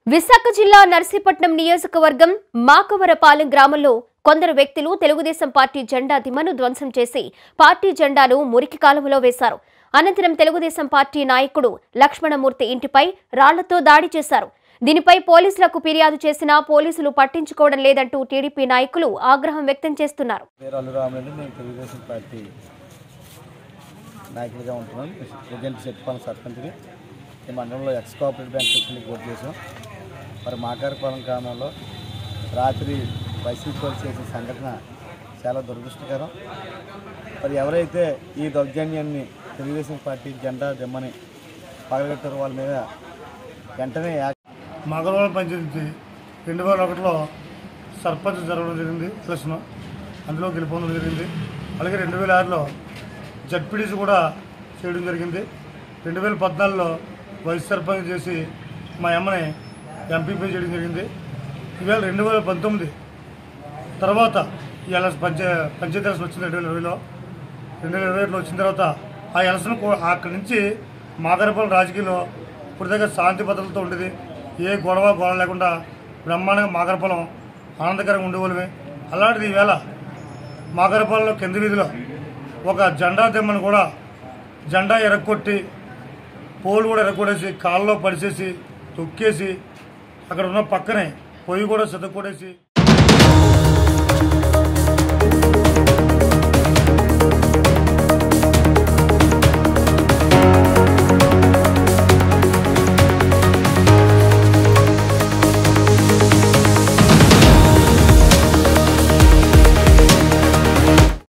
విశాఖ జిల్లా నర్సీపట్నం నియోజకవర్గం మాకవరపాలెం గ్రామంలో కొందరు వ్యక్తులు తెలుగుదేశం పార్టీ జెండా దిమ్మను ధ్వంసం చేసి పార్టీ జెండాను మురికి కాలువలో వేశారు అనంతరం తెలుగుదేశం పార్టీ నాయకుడు లక్ష్మణమూర్తి ఇంటిపై రాళ్లతో దాడి చేశారు దీనిపై పోలీసులకు ఫిర్యాదు చేసినా పోలీసులు పట్టించుకోవడం లేదంటూ టీడీపీ నాయకులు ఆగ్రహం వ్యక్తం చేస్తున్నారు పేరు అల్లు రామరెడ్డి నేను తెలుగుదేశం పార్టీ నాయకుడిగా ఉంటున్నాను ప్రజెంట్ సెట్పాలెం సర్పంచ్ని ఈ మండలంలో ఎక్స్ కోఆపరేటివ్ బ్యాంక్ ప్రెసిడెంట్కి ఓటు చేసాం మరి మాకారపాలెం గ్రామంలో రాత్రి వైసీపీ వాళ్ళు చేసిన సంఘటన చాలా దురదృష్టకరం మరి ఎవరైతే ఈ దౌర్జన్యాన్ని తెలుగుదేశం పార్టీ జెండా దిమ్మని పగలగొట్టారో వాళ్ళ మీద వెంటనే యాక్షన్ మగరవాళ్ళ పంచాయతీ రెండు వేల ఒకటిలో సర్పంచ్ జరగడం జరిగింది ఎలక్షన్ అందులో గెలుపొందడం జరిగింది అలాగే రెండు వేల ఆరులో జడ్పీడీసీ కూడా చేయడం జరిగింది రెండు వేల పద్నాలుగులో వైస్ సర్పంచ్ చేసి మా అమ్మని ఎంపీపీ చేయడం జరిగింది ఈవేళ రెండు వేల పంతొమ్మిది తర్వాత ఇలా పంచ పంచాయతీ ఎలక్షన్ వచ్చింది రెండు వేల ఇరవైలో రెండు వేల ఇరవై ఒకటిలో వచ్చిన తర్వాత ఆ ఎలక్షన్ కూ- అక్కడి నుంచి మాగరపాలెం రాజకీయంలో ఇప్పుడు దగ్గర శాంతి భద్రతలతో ఉండేది ఏ గొడవ గొడవ లేకుండా బ్రహ్మాండంగా మాగరపాలెం ఆనందకరంగా ఉండేవాళ్ళమే అలాంటిది ఈవేళ మాగరపాలెంలో కింద వీధిలో ఒక జెండా దెమ్మను కూడా జెండా ఎరగొట్టి పోలు కూడా ఎరగొట్టేసి కాళ్ళలో పడిచేసి తొక్కేసి అక్కడ ఉన్న పక్కనే పొయ్యి కూడా సిద్ధ కొట్టేసి